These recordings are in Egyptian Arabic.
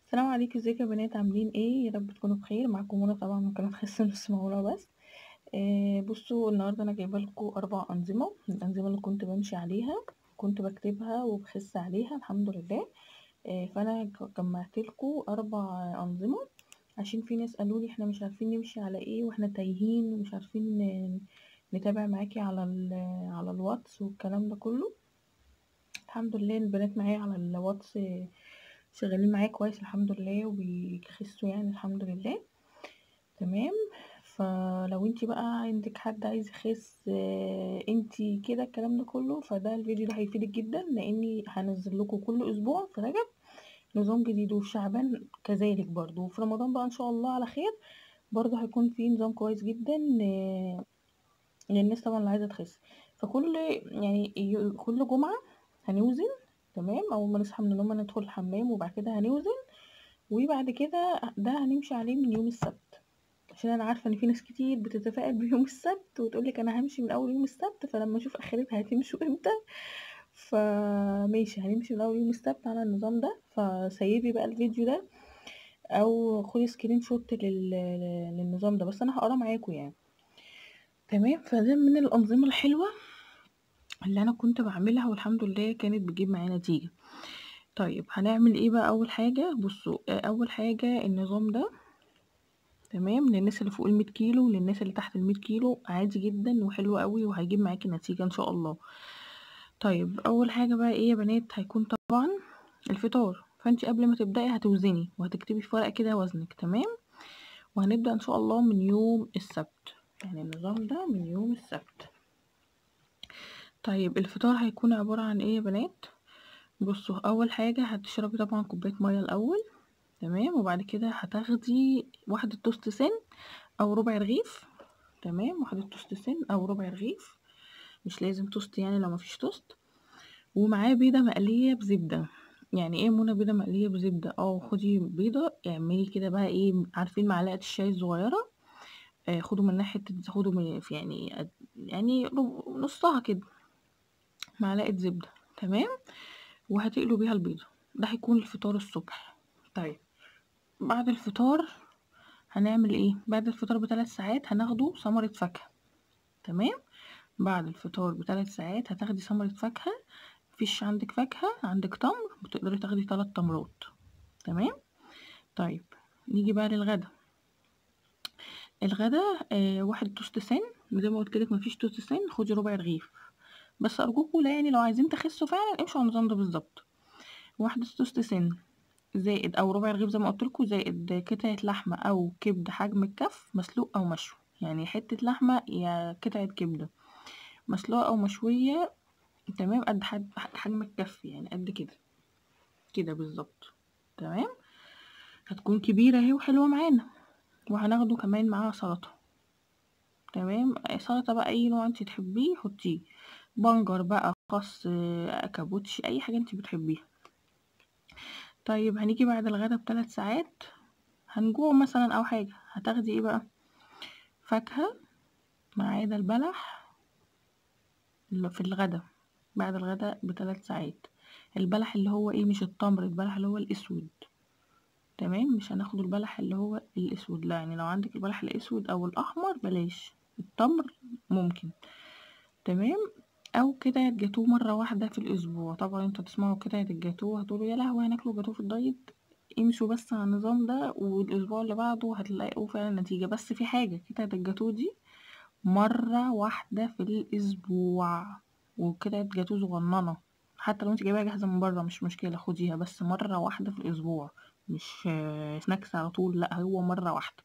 السلام عليكم ازيكم يا بنات عاملين ايه يا رب تكونوا بخير معاكم منى طبعا من قناه خس نص معقوله بس آه بصوا النهارده انا جايبه لكم اربع انظمه الانظمه اللي كنت بمشي عليها كنت بكتبها وبخس عليها الحمد لله آه فانا جمعت لكم اربع انظمه عشان في ناس قالوا لي احنا مش عارفين نمشي على ايه واحنا تايهين ومش عارفين نتابع معاكي على على الواتس والكلام ده كله الحمد لله البنات معايا على الواتس شغالين معايا كويس الحمد لله وبيخسوا يعني الحمد لله تمام فلو انتي بقى عندك حد عايز يخس انتي كده الكلام ده كله فده الفيديو ده هيفيدك جدا لاني هنزل لكم كل اسبوع في رجب نظام جديد وفي شعبان كذلك برضو وفي رمضان بقى ان شاء الله على خير برضو هيكون في نظام كويس جدا للناس طبعا اللي عايزه تخس فكل يعني كل جمعه هنوزن تمام اول ما نصحى من النوم ندخل الحمام وبعد كده هنوزن وبعد كده ده هنمشي عليه من يوم السبت عشان انا عارفه ان في ناس كتير بتتفائل بيوم السبت وتقولك انا همشي من اول يوم السبت فلما اشوف اخرتها هتمشوا امتى فماشي هنمشي من اول يوم السبت على النظام ده فسيبي بقى الفيديو ده او خدي سكرين شوت لل... للنظام ده بس انا هقرا معاكم يعني تمام فده من الانظمه الحلوه اللي انا كنت بعملها والحمد لله كانت بتجيب معايا نتيجه طيب هنعمل ايه بقى اول حاجه بصوا اول حاجه النظام ده تمام للناس اللي فوق المية كيلو وللناس اللي تحت المية كيلو عادي جدا وحلو قوي وهيجيب معاكي نتيجه ان شاء الله طيب اول حاجه بقى ايه يا بنات هيكون طبعا الفطار فانت قبل ما تبداي هتوزني وهتكتبي في ورقه كده وزنك تمام وهنبدا ان شاء الله من يوم السبت يعني النظام ده من يوم السبت طيب الفطار هيكون عبارة عن ايه يا بنات بصوا اول حاجة هتشربي طبعا كوباية مية الاول تمام وبعد كده هتاخدي واحدة توست سن او ربع رغيف تمام واحدة توست سن او ربع رغيف مش لازم توست يعني لو مفيش توست ومعاه بيضة مقلية بزبدة يعني ايه منى بيضة مقلية بزبدة اه خدي بيضة اعملي كده بقى ايه عارفين معلقة الشاي الصغيرة آه خدوا من ناحية خدوا من يعني يعني نصها كده معلقة زبدة تمام وهتقلوا بيها البيضة ده هيكون الفطار الصبح طيب بعد الفطار هنعمل ايه بعد الفطار بثلاث ساعات هناخده ثمرة فاكهة تمام بعد الفطار بثلاث ساعات هتاخدي ثمرة فاكهة مفيش عندك فاكهة عندك تمر بتقدري تاخدي ثلاث تمرات تمام طيب نيجي بقى للغدا الغدا آه واحد توست سن زي ما قلت لك مفيش توست سن خدي ربع رغيف بس ارجوكوا لا يعني لو عايزين تخسوا فعلا امشوا على النظام ده بالظبط واحدة توست سن زائد او ربع رغيف زي ما قلت لكم زائد قطعة لحمة او كبد حجم الكف مسلوق او مشوي يعني حتة لحمة يا قطعة كبدة مسلوقة او مشوية تمام قد حجم الكف يعني قد كده كده بالظبط تمام هتكون كبيرة اهي وحلوة معانا وهناخده كمان معاها سلطة تمام سلطة بقى اي نوع انت تحبيه حطيه بنجر بقى خس كابوتشي اي حاجه انت بتحبيها طيب هنيجي بعد الغدا بثلاث ساعات هنجوع مثلا او حاجه هتاخدي ايه بقى فاكهه مع عيد البلح في الغدا بعد الغدا بثلاث ساعات البلح اللي هو ايه مش التمر البلح اللي هو الاسود تمام مش هناخد البلح اللي هو الاسود لا يعني لو عندك البلح الاسود او الاحمر بلاش التمر ممكن تمام او كده جاتوه مره واحده في الاسبوع طبعا انتوا تسمعوا كده الجاتوه هتقولوا يا لهوي هناكلوا جاتوه في الدايت امشوا بس على النظام ده والاسبوع اللي بعده هتلاقوا فعلا نتيجه بس في حاجه كده الجاتوه دي مره واحده في الاسبوع وكده جاتوه صغننه حتى لو انت جايباها جاهزه من بره مش مشكله خديها بس مره واحده في الاسبوع مش سناكس على طول لا هو مره واحده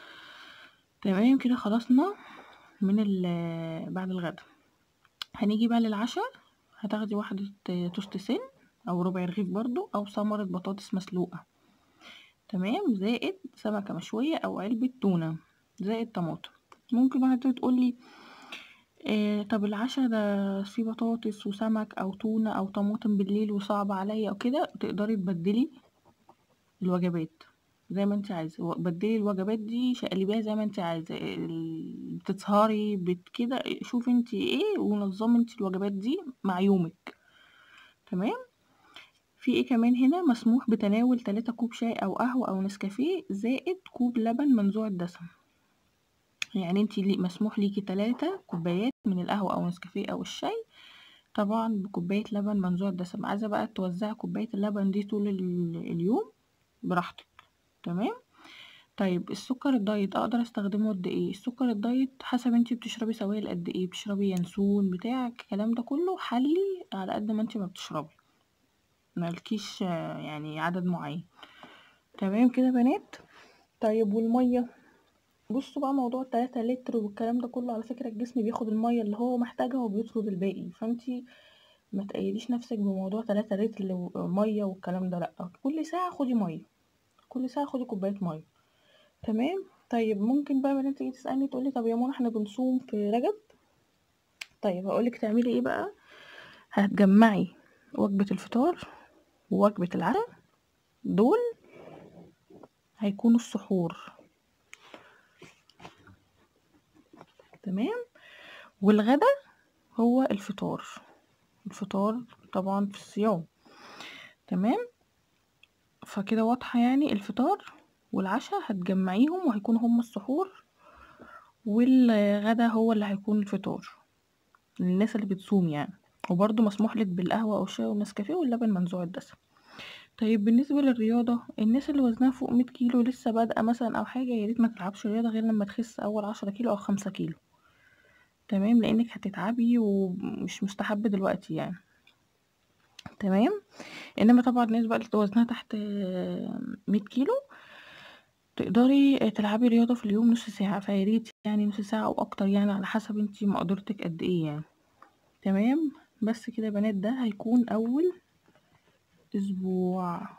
تمام كده خلصنا من بعد الغدا هنيجي بقى للعشاء هتاخدي واحدة توست سن او ربع رغيف برضو او ثمرة بطاطس مسلوقة تمام زائد سمكة مشوية او علبة تونة زائد طماطم ممكن واحدة تقولي آه طب العشاء ده فيه بطاطس وسمك او تونة او طماطم بالليل وصعب عليا او كده تقدري تبدلي الوجبات زي ما انت عايزه بدلي الوجبات دي شقلبيها زي ما انت عايزه بتسهري بت كده شوفي انت ايه ونظمي انت الوجبات دي مع يومك تمام في ايه كمان هنا مسموح بتناول 3 كوب شاي او قهوة او نسكافيه زائد كوب لبن منزوع الدسم يعني انت لي مسموح ليكي 3 كوبايات من القهوة او نسكافيه او الشاي طبعا بكوباية لبن منزوع الدسم عايزة بقى توزعي كوباية اللبن دي طول اليوم براحتك تمام طيب السكر الدايت اقدر استخدمه قد ايه السكر الدايت حسب انتي بتشربي سوائل قد ايه بتشربي ينسون بتاع الكلام ده كله حلي على قد ما انتي ما بتشربي مالكيش يعني عدد معين تمام كده بنات طيب والميه بصوا بقى موضوع التلاتة لتر والكلام ده كله على فكرة الجسم بياخد المية اللي هو محتاجها وبيطرد الباقي فانتي ما تقيديش نفسك بموضوع تلاتة لتر مية والكلام ده لأ كل ساعة خدي مية كل ساعة خدي كوباية مية تمام طيب ممكن بقى بنات تيجي تسألني تقولي طب يا منى احنا بنصوم في رجب طيب هقولك تعملي ايه بقى هتجمعي وجبة الفطار ووجبة العشاء دول هيكونوا السحور تمام والغدا هو الفطار الفطار طبعا في الصيام تمام فكده واضحة يعني الفطار والعشاء هتجمعيهم وهيكونوا هما السحور والغدا هو اللي هيكون الفطار للناس اللي بتصوم يعني وبرضه مسموح لك بالقهوة أو الشاي والنسكافيه واللبن منزوع الدسم طيب بالنسبة للرياضة الناس اللي وزنها فوق مية كيلو لسه بادئة مثلا أو حاجة ياريت ما تلعبش رياضة غير لما تخس أول عشرة كيلو أو خمسة كيلو تمام لأنك هتتعبي ومش مستحب دلوقتي يعني تمام انما طبعا الناس بقى اللي وزنها تحت مية كيلو تقدري تلعبي رياضة في اليوم نص ساعة فياريت يعني نص ساعة أو أكتر يعني على حسب انتي مقدرتك قد ايه يعني تمام بس كده يا بنات ده هيكون أول أسبوع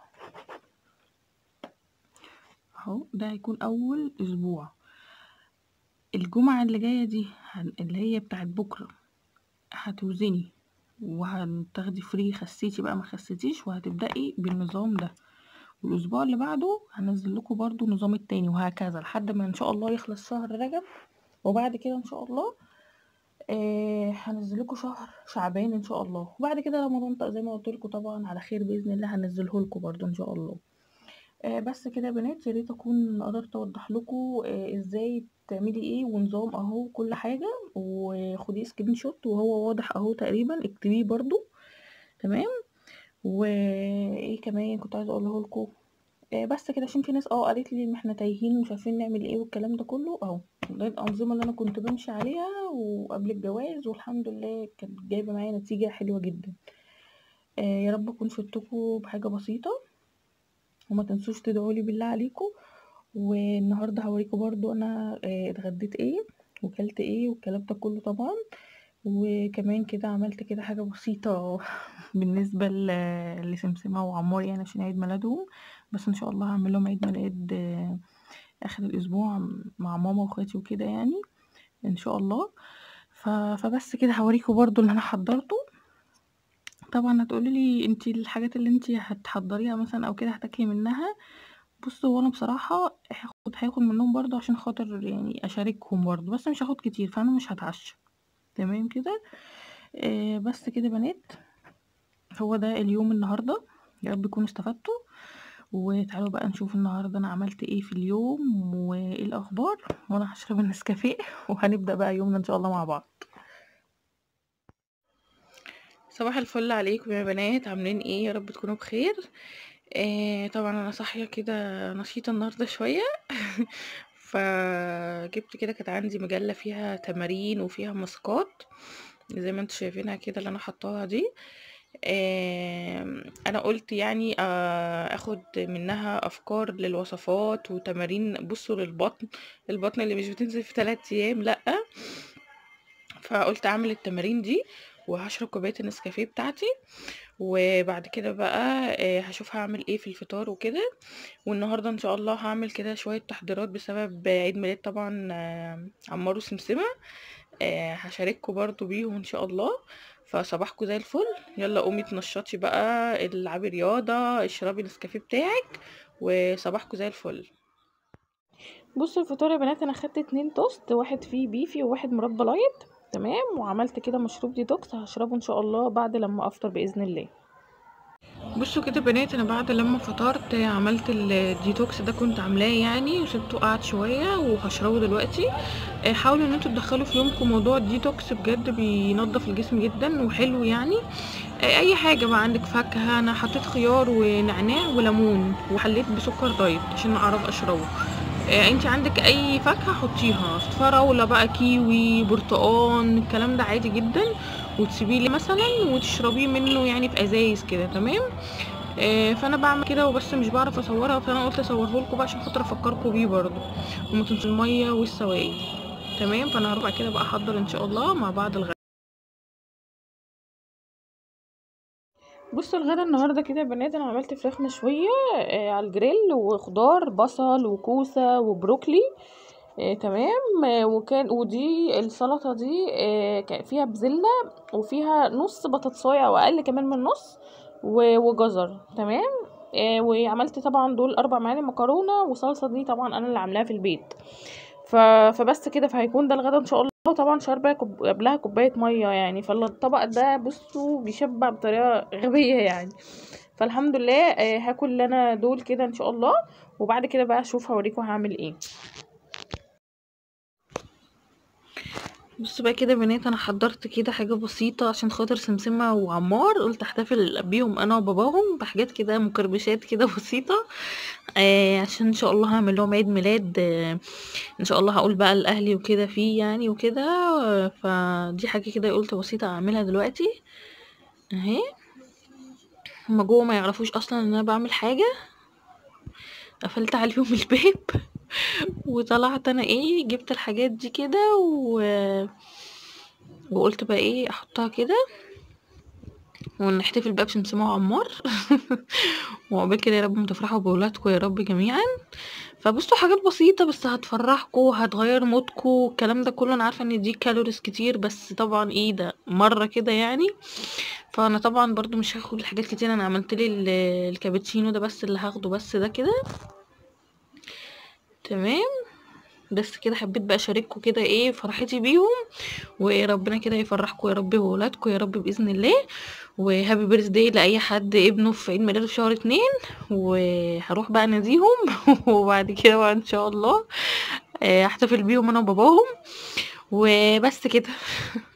اهو ده هيكون أول أسبوع الجمعة اللي جاية دي اللي هي بتاعت بكرة هتوزني وهتاخدي فري خسيتي بقى ما خسيتيش وهتبدأي بالنظام ده والاسبوع اللي بعده هنزل لكم برضو النظام التاني وهكذا لحد ما ان شاء الله يخلص شهر رجب وبعد كده ان شاء الله آه هنزل لكم شهر شعبان ان شاء الله وبعد كده رمضان زي ما قلت لكم طبعا على خير باذن الله هنزله لكم برضو ان شاء الله آه بس كده يا بنات يا ريت اكون قدرت اوضح لكم آه ازاي تعملي ايه ونظام اهو كل حاجه وخدي سكرين شوت وهو واضح اهو تقريبا اكتبيه برضو تمام وايه كمان كنت عايزه اقوله لكم آه بس كده عشان في ناس اه قالت لي ان احنا تايهين ومش عارفين نعمل ايه والكلام ده كله اهو ده الانظمه اللي انا كنت بمشي عليها وقبل الجواز والحمد لله كانت جايبه معايا نتيجه حلوه جدا آه يا رب اكون فدتكم بحاجه بسيطه وما تنسوش تدعوا لي بالله عليكم والنهارده هوريكم برضو انا آه اتغديت ايه وكلت ايه والكلام ده كله طبعا وكمان كده عملت كده حاجة بسيطة بالنسبة لسمسمة وعمار يعني عشان عيد ميلادهم بس ان شاء الله هعمل لهم عيد ميلاد اخر الاسبوع مع ماما واخواتي وكده يعني ان شاء الله فبس كده هوريكم برضو اللي انا حضرته طبعا هتقولي لي انتي الحاجات اللي انتي هتحضريها مثلا او كده هتاكلي منها بصوا هو انا بصراحة هاخد هاخد منهم برضو عشان خاطر يعني اشاركهم برضو بس مش هاخد كتير فانا مش هتعشى تمام كده آه بس كده بنات هو ده اليوم النهاردة يا رب تكونوا استفدتوا وتعالوا بقى نشوف النهاردة انا عملت ايه في اليوم وايه الاخبار وانا هشرب النسكافيه وهنبدأ بقى يومنا ان شاء الله مع بعض صباح الفل عليكم يا بنات عاملين ايه يا رب تكونوا بخير آه طبعا انا صاحيه كده نشيطه النهارده شويه فجبت كده كانت عندي مجله فيها تمارين وفيها ماسكات زي ما انتوا شايفينها كده اللي انا حطاها دي آه انا قلت يعني آه اخد منها افكار للوصفات وتمارين بصوا للبطن البطن اللي مش بتنزل في 3 ايام لا فقلت اعمل التمارين دي وهشرب كوبايه النسكافيه بتاعتي وبعد كده بقى هشوف هعمل ايه في الفطار وكده والنهارده ان شاء الله هعمل كده شويه تحضيرات بسبب عيد ميلاد طبعا عمار وسمسمه هشارككم برضو بيهم ان شاء الله فصباحكم زي الفل يلا قومي تنشطي بقى العبي رياضه اشربي النسكافيه بتاعك وصباحكم زي الفل بصوا الفطار يا بنات انا خدت اتنين توست واحد فيه بيفي وواحد مربى لايت تمام وعملت كده مشروب ديتوكس هشربه ان شاء الله بعد لما افطر باذن الله بصوا كده بنات انا بعد لما فطرت عملت الديتوكس ده كنت عاملاه يعني وسبته قعد شويه وهشربه دلوقتي آه، حاولوا ان انتوا تدخلوا في يومكم موضوع الديتوكس بجد بينظف الجسم جدا وحلو يعني آه، اي حاجه بقى عندك فاكهه انا حطيت خيار ونعناع وليمون وحليت بسكر دايت عشان اعرف اشربه آه، انت عندك اي فاكهه حطيها فراوله بقى كيوي برتقان الكلام ده عادي جدا وتسيبيه لي مثلا وتشربيه منه يعني في ازايز كده تمام آه، فانا بعمل كده وبس مش بعرف اصورها فانا قلت اصوره لكم بقى عشان خاطر افكركم بيه برضه وما تنسوا الميه والسوائل تمام فانا هروح كده بقى احضر ان شاء الله مع بعض الغدا بصوا الغدا النهارده كده يا بنات انا عملت فراخ مشويه آه، على الجريل وخضار بصل وكوسه وبروكلي آه، تمام آه، وكان ودي السلطه دي آه، كان فيها بزله وفيها نص بطاطسايه او اقل كمان من نص و- وجزر تمام آه، وعملت طبعا دول اربع معالق مكرونه وصلصه دي طبعا انا اللي عاملاها في البيت ف... فبس كده فهيكون ده الغدا ان شاء الله طبعا شاربه كوب... قبلها كوبايه ميه يعني فالطبق ده بصوا بيشبع بطريقه غبيه يعني فالحمد لله آه، هاكل انا دول كده ان شاء الله وبعد كده بقى اشوف هوريكم هعمل ايه بصوا بقى كده يا بنات انا حضرت كده حاجه بسيطه عشان خاطر سمسمه وعمار قلت احتفل بيهم انا وباباهم بحاجات كده مكربشات كده بسيطه آه عشان ان شاء الله هعمل لهم عيد ميلاد آه ان شاء الله هقول بقى لاهلي وكده فيه يعني وكده آه فدي حاجه كده قلت بسيطه اعملها دلوقتي اهي هما جوه ما يعرفوش اصلا ان انا بعمل حاجه قفلت عليهم الباب وطلعت انا ايه جبت الحاجات دي كده و... وقلت بقى ايه احطها كده ونحتفل بقى بسمسمة وعمار وعقبال كده يا رب ما تفرحوا بولادكم يا رب جميعا فبصوا حاجات بسيطة بس هتفرحكم هتغير مودكم الكلام ده كله انا عارفة ان دي كالوريز كتير بس طبعا ايه ده مرة كده يعني فانا طبعا برضو مش هاخد الحاجات كتير انا عملت لي الكابتشينو ده بس اللي هاخده بس ده كده تمام بس كده حبيت بقى اشارككم كده ايه فرحتي بيهم وربنا كده يفرحكم يا رب وولادكم يا رب باذن الله وهابي بيرث داي لاي حد ابنه في عيد ميلاده في شهر اتنين وهروح بقى اناديهم وبعد كده بقى ان شاء الله آه، احتفل بيهم انا وباباهم وبس كده